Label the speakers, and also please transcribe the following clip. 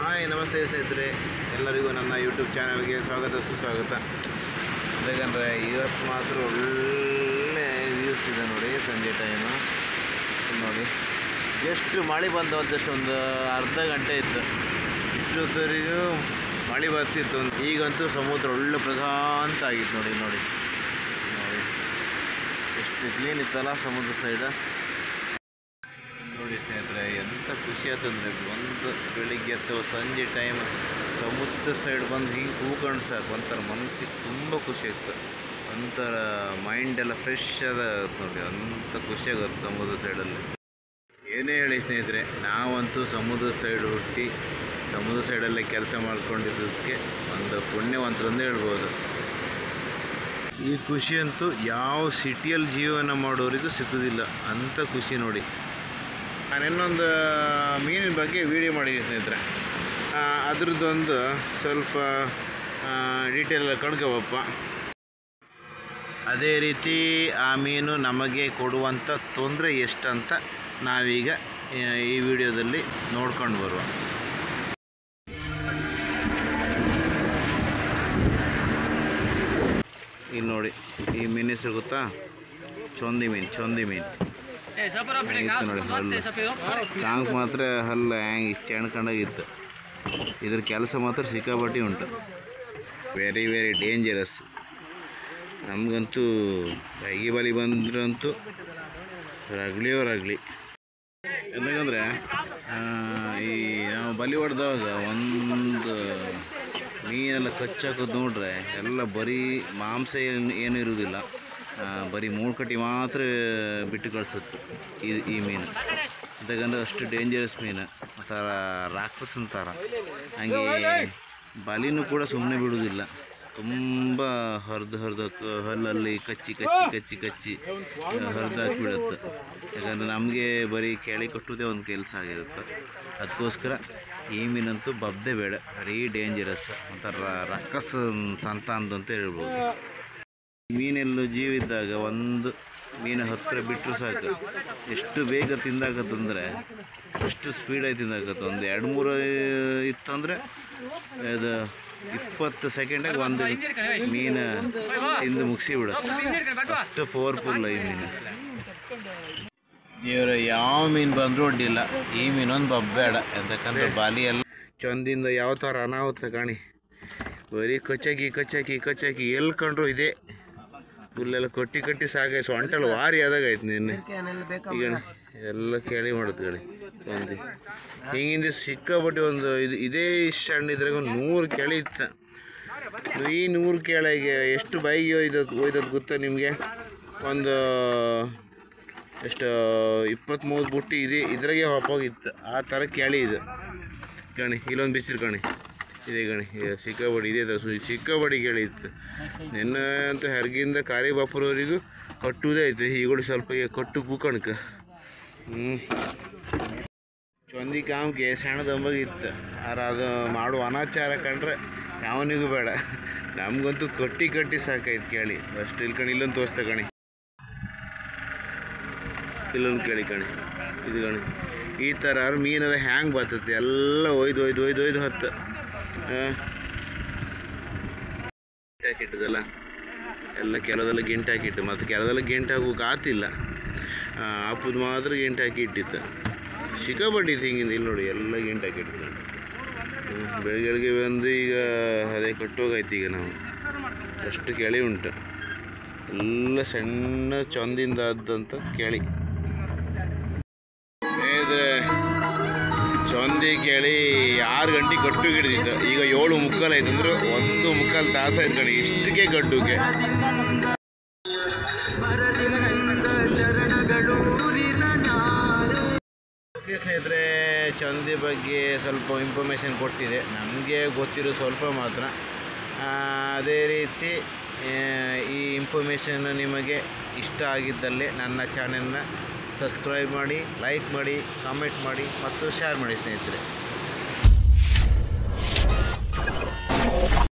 Speaker 1: hi ನಮಸ್ತೆ ಸ್ನೇಹಿತರೆ ಎಲ್ಲರಿಗೂ ನನ್ನ ಯೂಟ್ಯೂಬ್ ಚಾನಲ್ಗೆ ಸ್ವಾಗತ ಸುಸ್ವಾಗತ ಯಾಕಂದರೆ ಇವತ್ತು ಮಾತ್ರ ಒಳ್ಳೆ ವ್ಯೂಸ್ ಇದೆ ನೋಡಿ ಸಂಜೆ ಟೈಮು ನೋಡಿ ಎಷ್ಟು ಮಳೆ ಬಂದು ಜಸ್ಟ್ ಒಂದು ಅರ್ಧ ಗಂಟೆ ಇತ್ತು ಇಷ್ಟೊತ್ತವರೆಗೂ ಮಳೆ ಬರ್ತಿತ್ತು ಈಗಂತೂ ಸಮುದ್ರ ಒಳ್ಳೆ ಪ್ರಶಾಂತ ಆಗಿತ್ತು ನೋಡಿ ನೋಡಿ ನೋಡಿ ಎಷ್ಟು ಕ್ಲೀನ್ ಇತ್ತಲ್ಲ ಸಮುದ್ರ ಸೈಡ್ ನೋಡಿ ಸ್ನೇಹಿತರೆ ಎಂಥ ಖುಷಿ ಆಯ್ತಂದ್ರೆ ಒಂದು ಬೆಳಿಗ್ಗೆ ಅಥವಾ ಸಂಜೆ ಟೈಮ್ ಸಮುದ್ರ ಸೈಡ್ ಬಂದು ಹಿಂಗೆ ಕೂಕೊಂಡು ಸಾಕು ಒಂಥರ ಮನಸ್ಸಿಗೆ ತುಂಬ ಖುಷಿ ಆಗ್ತದೆ ಒಂಥರ ಮೈಂಡ್ ಎಲ್ಲ ಫ್ರೆಶ್ ಅದ ನೋಡಿ ಅಂಥ ಖುಷಿ ಆಗುತ್ತೆ ಸಮುದ್ರ ಸೈಡಲ್ಲಿ ಏನೇ ಹೇಳಿ ಸ್ನೇಹಿತರೆ ನಾವಂತೂ ಸಮುದ್ರ ಸೈಡ್ ಹುಟ್ಟಿ ಸಮುದ್ರ ಸೈಡಲ್ಲೇ ಕೆಲಸ ಮಾಡ್ಕೊಂಡಿದ್ದಕ್ಕೆ ಒಂದು ಪುಣ್ಯವಂತರಂದು ಹೇಳ್ಬೋದು ಈ ಖುಷಿ ಅಂತೂ ಯಾವ ಸಿಟಿಯಲ್ಲಿ ಜೀವನ ಮಾಡೋರಿಗೂ ಸಿಗೋದಿಲ್ಲ ಅಂಥ ಖುಷಿ ನೋಡಿ ನಾನು ಇನ್ನೊಂದು ಮೀನಿನ ಬಗ್ಗೆ ವಿಡಿಯೋ ಮಾಡಿದ್ದೀನಿ ಸ್ನೇಹಿತರೆ ಆ, ಅದ್ರದ್ದೊಂದು ಸ್ವಲ್ಪ ಡೀಟೇಲ್ ಕಣ್ಕೋಬಪ್ಪ ಅದೇ ರೀತಿ ಆ ಮೀನು ನಮಗೆ ಕೊಡುವಂಥ ತೊಂದರೆ ಎಷ್ಟಂತ ನಾವೀಗ ಆ, ಈ ವಿಡಿಯೋದಲ್ಲಿ ನೋಡ್ಕೊಂಡು ಬರುವ ಇಲ್ಲಿ ನೋಡಿ ಈ ಮೀನು ಹೆಸರು ಗೊತ್ತಾ ಚೊಂದಿ ಮೀನು ಚೊಂದಿ ಮೀನು ಇತ್ತು ನೋಡಿ ಹಲ್ಲು ಟಾಂಕ್ ಮಾತ್ರ ಹಲ್ಲು ಹ್ಯಾಂಗ್ ಇಷ್ಟು ಎಣ್ಕೊಂಡಾಗಿತ್ತು ಇದ್ರ ಕೆಲಸ ಮಾತ್ರ ಸಿಕ್ಕಾಪಟ್ಟಿ ಉಂಟು ವೆರಿ ವೆರಿ ಡೇಂಜರಸ್ ನಮಗಂತೂ ಕೈಗೆ ಬಲಿ ಬಂದ್ರಂತೂ ರಗ್ಲಿಯೋ ರಗ್ಲಿ ಯಾಕಂದರೆ ಈ ನಾವು ಬಲಿ ಹೊಡೆದವಾಗ ಒಂದು ಮೀನೆಲ್ಲ ಕಚ್ಚಾಕೋದು ನೋಡ್ರೆ ಎಲ್ಲ ಬರೀ ಮಾಂಸ ಏನು ಏನೂ ಇರುವುದಿಲ್ಲ ಆ, ಬರೀ ಮೂಳ್ಕಟ್ಟಿ ಮಾತ್ರ ಬಿಟ್ಟು ಕಳಿಸುತ್ತೆ ಇದು ಈ ಮೀನು ಯಾಕಂದ್ರೆ ಅಷ್ಟು ಡೇಂಜರಸ್ ಮೀನು ಒಂಥರ ರಾಕ್ಷಸ ಅಂತಾರ ಹಂಗೆ ಬಲಿನೂ ಕೂಡ ಸುಮ್ಮನೆ ಬಿಡುವುದಿಲ್ಲ ತುಂಬ ಹರಿದು ಹರಿದು ಹಲ್ಲಲ್ಲಿ ಕಚ್ಚಿ ಕಚ್ಚಿ ಕಚ್ಚಿ ಕಚ್ಚಿ ಹರಿದು ಹಾಕಿಬಿಡುತ್ತೆ ಯಾಕಂದರೆ ನಮಗೆ ಬರೀ ಕೆಳಿ ಕಟ್ಟುವುದೇ ಒಂದು ಕೆಲಸ ಆಗಿರುತ್ತೆ ಅದಕ್ಕೋಸ್ಕರ ಈ ಮೀನಂತೂ ಬಬ್ದೆ ಬೇಡ ವೆರಿ ಡೇಂಜರಸ್ ಒಂಥರ ರಕ್ಕಸ ಸಂತಾನದಂತ ಹೇಳ್ಬೋದು ಮೀನೆಲ್ಲೂ ಜೀವಿದ್ದಾಗ ಒಂದು ಮೀನು ಹತ್ತಿರ ಬಿಟ್ಟರು ಸಾಕು ಎಷ್ಟು ಬೇಗ ತಿಂದಾಕತ್ತಂದರೆ ಎಷ್ಟು ಸ್ಪೀಡಾಗಿ ತಿಂದಾಕತ್ತ ಒಂದು ಎರಡು ಮೂರು ಇತ್ತಂದರೆ ಅದು ಇಪ್ಪತ್ತು ಸೆಕೆಂಡಾಗ ಒಂದು ಮೀನು ತಿಂದು ಮುಗಿಸಿ ಬಿಡುತ್ತೆ ಅಷ್ಟು ಪವರ್ಫುಲ್ ಈ ಮೀನು ಇವರು ಯಾವ ಮೀನು ಬಂದರೂ ಅಡ್ಡಿಲ್ಲ ಈ ಮೀನೊಂದು ಬಬ್ಬೇಡ ಯಾಕಂದ್ರೆ ಬಾಲಿ ಎಲ್ಲ ಚಂದಿಂದ ಯಾವ ಥರ ಅನಾಹುತ ಕಾಣಿ ಬರೀ ಕಚ್ಚಾಕಿ ಕಚ್ಚಾಕಿ ಕಚ್ಚಾಕಿ ಎಲ್ಲಿ ಕಂಡ್ರು ಇದೆ ಹುಲ್ಲೆಲ್ಲ ಕಟ್ಟಿ ಕಟ್ಟಿ ಸಾಕಾಗಿ ಸೊಂಟಲ್ಲಿ ವಾರಿ ಆದಾಗ ಆಯ್ತು ನಿನ್ನೆ ಈಗ ಎಲ್ಲ ಕೇಳಿ ಮಾಡುತ್ತೆ ಹೇಳಿ ಒಂದು ಹಿಂಗಿಂದ ಸಿಕ್ಕಾಪಟ್ಟೆ ಒಂದು ಇದು ಇದೇ ಇಷ್ಟು ಸಣ್ಣ ಇದ್ರಾಗ ಒಂದು ನೂರು ಕೆಳಿ ಇತ್ತು ಈ ನೂರು ಕೆಳಗೆ ಎಷ್ಟು ಬೈಗೆ ಒಯ್ದದ್ದು ಒಯ್ದದ್ದು ಗೊತ್ತಾ ನಿಮಗೆ ಒಂದು ಎಷ್ಟು ಇಪ್ಪತ್ತ್ಮೂರು ಬುಟ್ಟಿ ಇದೆ ಇದ್ರಾಗೆ ಹೋಗಿತ್ತು ಆ ಥರ ಕೆಳಿ ಇದು ಕಣಿ ಇಲ್ಲೊಂದು ಬಿಸಿಲು ಕಣಿ ಇದೆ ಗಣಿ ಇದು ಸಿಕ್ಕಾಬಡಿ ಇದೆ ಅದು ಸು- ಸಿಕ್ಕಾಬಡಿ ಕೇಳಿ ಇತ್ತು ನಿನ್ನೆ ಅಂತೂ ಹೆರ್ಗಿಂದ ಕಾರಿ ಬಾಪುರವರೆಗೂ ಕಟ್ಟುವುದೇ ಐತೆ ಈಗಳು ಸ್ವಲ್ಪ ಈಗ ಕಟ್ಟು ಕೂಕಣಕ ಹ್ಞೂ ಚೊಂದಿ ಕಾಮ್ಗೆ ಸಣ್ಣದಂಬಗೆ ಇತ್ತು ಆದ್ರೆ ಅದು ಮಾಡುವ ಅನಾಚಾರ ಕಂಡ್ರೆ ಯಾವನಿಗೂ ಬೇಡ ನಮಗಂತೂ ಕಟ್ಟಿ ಕಟ್ಟಿ ಸಾಕಾಯ್ತು ಕೇಳಿ ಅಷ್ಟು ಇಲ್ಲಿ ಕಣಿ ಇಲ್ಲೊಂದು ತೋರಿಸ್ತಾ ಕಣಿ ಇಲ್ಲೊಂದು ಕೇಳಿ ಕಣಿ ಇದು ಕಣಿ ಈ ಥರ ಮೀನೆಲ್ಲ ಹ್ಯಾಂಗೆ ಬರ್ತದೆ ಎಲ್ಲ ಒಯ್ದು ಒಯ್ದು ಒಯ್ದು ಒಯ್ದು ಹತ್ತು ಹಾಕಿಟ್ಟದಲ್ಲ ಎಲ್ಲ ಕೆಲವೆಲ್ಲ ಗಿಂಟ್ ಹಾಕಿಟ್ಟು ಮತ್ತು ಕೆಲವೆಲ್ಲ ಗಿಂಟ್ ಹಾಕೋಕೆ ಆತಿಲ್ಲ ಅಪ್ಪದು ಮಾತ್ರ ಗಿಂಟ್ ಹಾಕಿ ಇಟ್ಟಿತ್ತು ಸಿಕ್ಕಾಪಟ್ಟಿತ್ತು ಹಿಂಗಿಂದ ಇಲ್ಲಿ ನೋಡಿ ಎಲ್ಲ ಗಿಂಟ್ ಹಾಕಿಟ್ಟು ಬೆಳಗ್ಗೆ ಬಂದು ಈಗ ಅದೇ ಕಟ್ಟೋಗಾಯ್ತು ಈಗ ನಾವು ಅಷ್ಟು ಕೆಳಿ ಉಂಟು ಎಲ್ಲ ಸಣ್ಣ ಚಂದಿಂದ ಆದಂಥ ಕೆಳಿ ಇದು ಚೊಂದಿ ಕೇಳಿ ಆರು ಗಂಟೆ ಕಟ್ಟು ಹಿಡಿದಿತ್ತು ಈಗ ಏಳು ಮುಕ್ಕಾಲು ಆಯ್ತು ಅಂದ್ರೆ ಒಂದು ಮುಕ್ಕಾಲು ತಾಸು ಆಯ್ತು ಕಣಿ ಇಷ್ಟಕ್ಕೆ ಕಟ್ಟುಗೆ ಸ್ನೇಹಿತರೆ ಚಂದಿ ಬಗ್ಗೆ ಸ್ವಲ್ಪ ಇನ್ಫಾರ್ಮೇಷನ್ ಕೊಟ್ಟಿದೆ ನಮಗೆ ಗೊತ್ತಿರೋ ಸ್ವಲ್ಪ ಮಾತ್ರ ಆ, ಅದೇ ರೀತಿ ಆ, ಈ ಇನ್ಫಾರ್ಮೇಷನ್ ನಿಮಗೆ ಇಷ್ಟ ಆಗಿದ್ದಲ್ಲಿ ನನ್ನ ಚಾನೆಲ್ನ ಸಬ್ಸ್ಕ್ರೈಬ್ ಮಾಡಿ ಲೈಕ್ ಮಾಡಿ ಕಾಮೆಂಟ್ ಮಾಡಿ ಮತ್ತು ಶೇರ್ ಮಾಡಿ ಸ್ನೇಹಿತರೆ